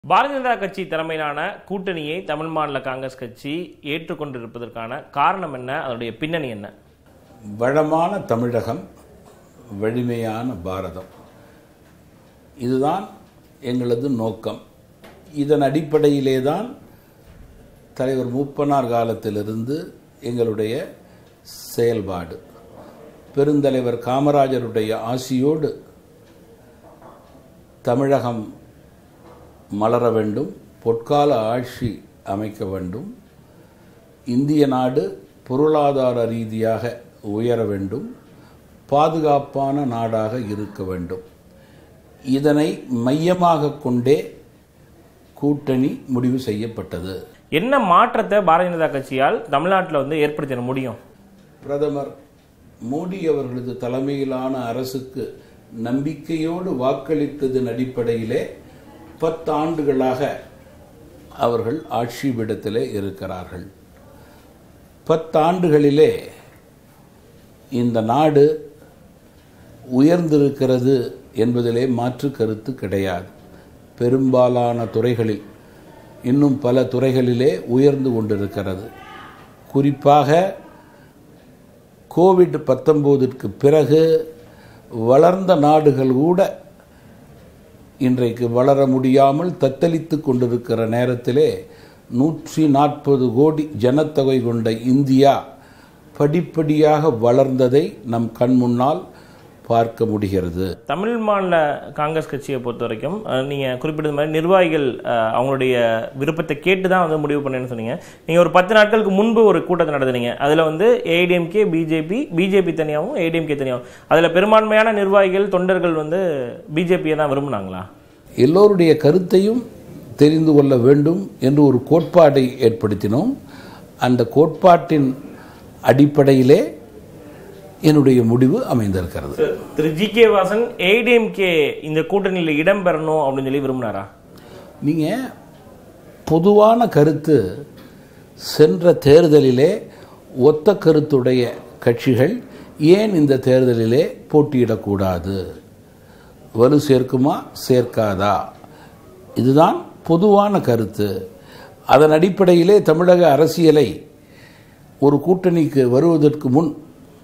பாரதிய ஜனதா கட்சி தலைமையிலான கூட்டணியை தமிழ் மாநில காங்கிரஸ் கட்சி ஏற்றுக்கொண்டிருப்பதற்கான காரணம் என்ன அதனுடைய பின்னணி என்ன வளமான தமிழகம் வலிமையான பாரதம் இதுதான் எங்களது நோக்கம் இதன் அடிப்படையிலே தான் தலைவர் மூப்பனார் காலத்திலிருந்து எங்களுடைய செயல்பாடு பெருந்தலைவர் காமராஜருடைய ஆசியோடு தமிழகம் மலர வேண்டும் பொற்கால ஆட்சி அமைக்க வேண்டும் இந்திய நாடு பொருளாதார ரீதியாக உயர வேண்டும் பாதுகாப்பான நாடாக இருக்க வேண்டும் இதனை மையமாக கொண்டே கூட்டணி முடிவு செய்யப்பட்டது என்ன மாற்றத்தை பாரதிய ஜனதா கட்சியால் தமிழ்நாட்டில் வந்து ஏற்படுத்திட முடியும் பிரதமர் மோடி அவர்களது தலைமையிலான அரசுக்கு நம்பிக்கையோடு வாக்களித்ததன் அடிப்படையிலே பத்தாண்டுகளாக அவர்கள் ஆட்சி விடத்திலே இருக்கிறார்கள் பத்தாண்டுகளிலே இந்த நாடு உயர்ந்திருக்கிறது என்பதிலே மாற்று கருத்து கிடையாது பெரும்பாலான துறைகளில் இன்னும் பல துறைகளிலே உயர்ந்து கொண்டிருக்கிறது குறிப்பாக கோவிட் பத்தொம்போதிற்கு பிறகு வளர்ந்த நாடுகள் கூட இன்றைக்கு வளர முடியாமல் தத்தளித்து கொண்டிருக்கிற நேரத்திலே நூற்றி நாற்பது கோடி ஜனத்தொகை கொண்ட இந்தியா படிப்படியாக வளர்ந்ததை நம் கண் முன்னால் பார்க்க முடிகிறது தமிழ் மாநில காங்கிரஸ் கட்சியை பொறுத்த வரைக்கும் அஹ், நீங்க குறிப்பிட்டது மாதிரி நிர்வாகிகள் அஹ், அவங்களுடைய விருப்பத்தை கேட்டு தான் வந்து முடிவு பண்ணேன்னு சொன்னீங்க நீங்க ஒரு பத்து நாட்களுக்கு முன்பு ஒரு கூட்டத்தை நடத்துனீங்க அதுல வந்து ஏடிஎம்கே பிஜேபி பிஜேபி தனியாகவும் ஏடிஎம்கே தனியாகவும் அதுல பெரும்பான்மையான நிர்வாகிகள் தொண்டர்கள் வந்து பிஜேபியை தான் விரும்புனாங்களா எல்லோருடைய கருத்தையும் தெரிந்து கொள்ள வேண்டும் என்று ஒரு கோட்பாடை ஏற்படுத்தினோம் அந்த கோட்பாட்டின் அடிப்படையிலே என்னுடைய முடிவு அமைந்திருக்கிறது திரு ஜி கே வாசன் ஏடிஎம்கே இந்த கூட்டணியில் இடம்பெறணும் அப்படின்னு சொல்லி விரும்பினாரா நீங்கள் பொதுவான கருத்து சென்ற தேர்தலிலே ஒத்த கருத்துடைய கட்சிகள் ஏன் இந்த தேர்தலிலே போட்டியிடக்கூடாது வலு சேர்க்குமா சேர்க்காதா இதுதான் பொதுவான கருத்து அதன் அடிப்படையிலே தமிழக அரசியலை ஒரு கூட்டணிக்கு வருவதற்கு முன்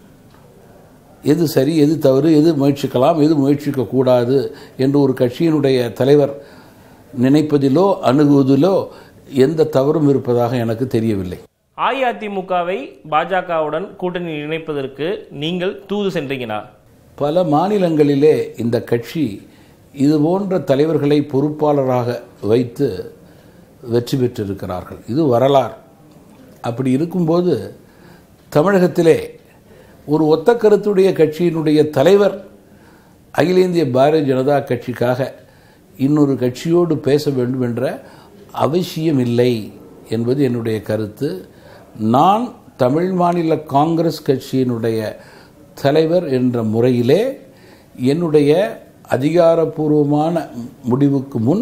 எது சரி எது தவறு எது முயற்சிக்கலாம் எது முயற்சிக்க கூடாது என்று ஒரு கட்சியினுடைய தலைவர் நினைப்பதிலோ அணுகுவதிலோ எந்த தவறும் இருப்பதாக எனக்கு தெரியவில்லை அஇஅதிமுகவை பாஜகவுடன் கூட்டணியில் இணைப்பதற்கு நீங்கள் தூது சென்றீங்களா பல மாநிலங்களிலே இந்த கட்சி இது போன்ற தலைவர்களை பொறுப்பாளராக வைத்து வெற்றி பெற்றிருக்கிறார்கள் இது வரலாறு அப்படி இருக்கும்போது தமிழகத்திலே ஒரு ஒத்த கருத்துடைய கட்சியினுடைய தலைவர் அகில இந்திய பாரதிய ஜனதா கட்சிக்காக இன்னொரு கட்சியோடு பேச வேண்டும் என்ற அவசியம் இல்லை என்பது என்னுடைய கருத்து நான் தமிழ் மாநில காங்கிரஸ் கட்சியினுடைய தலைவர் என்ற முறையிலே என்னுடைய அதிகாரப்பூர்வமான முடிவுக்கு முன்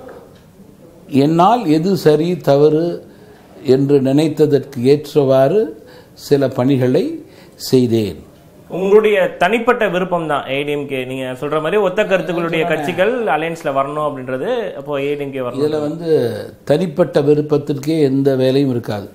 என்னால் எது சரி தவறு என்று நினைத்ததற்கு ஏற்றவாறு சில பணிகளை செய்தேன் உங்களுடைய தனிப்பட்ட விருப்பம் தான் ஏடிஎம்கே நீங்க சொல்ற மாதிரி ஒத்த கருத்துக்களுடைய கட்சிகள் அலையன்ஸ்ல வரணும் அப்படின்றது அப்போ ஏடிஎம்கே வரணும் இதில் வந்து தனிப்பட்ட விருப்பத்திற்கே எந்த வேலையும் இருக்காது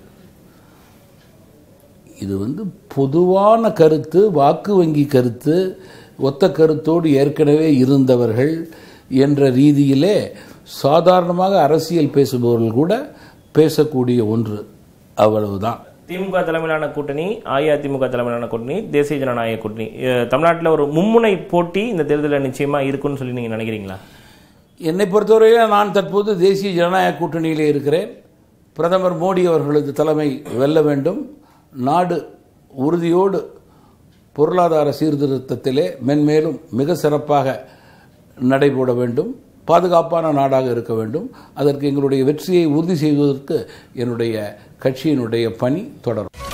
இது வந்து பொதுவான கருத்து வாக்கு வங்கி கருத்து ஒத்த கருத்தோடு ஏற்கனவே இருந்தவர்கள் என்ற ரீதியிலே சாதாரணமாக அரசியல் பேசுபவர்கள் கூட பேசக்கூடிய ஒன்று அவ்வளவுதான் திமுக தலைமையிலான கூட்டணி அஇஅதிமுக தலைமையிலான கூட்டணி தேசிய ஜனநாயக கூட்டணி அஹ், தமிழ்நாட்டுல ஒரு மும்முனை போட்டி இந்த தேர்தலில் நிச்சயமா இருக்குன்னு சொல்லி நீங்க நினைக்கிறீங்களா என்னை பொறுத்தவரையில் நான் தற்போது தேசிய ஜனநாயக கூட்டணியிலே இருக்கிறேன் பிரதமர் மோடி அவர்களது தலைமை வெல்ல வேண்டும் நாடு உறுதியோடு பொருளாதார சீர்திருத்தத்திலே மென்மேலும் மிக சிறப்பாக நடைபோட வேண்டும் பாதுகாப்பான நாடாக இருக்க வேண்டும் அதற்கு எங்களுடைய வெற்றியை உறுதி செய்வதற்கு என்னுடைய கட்சியினுடைய பணி தொடரும்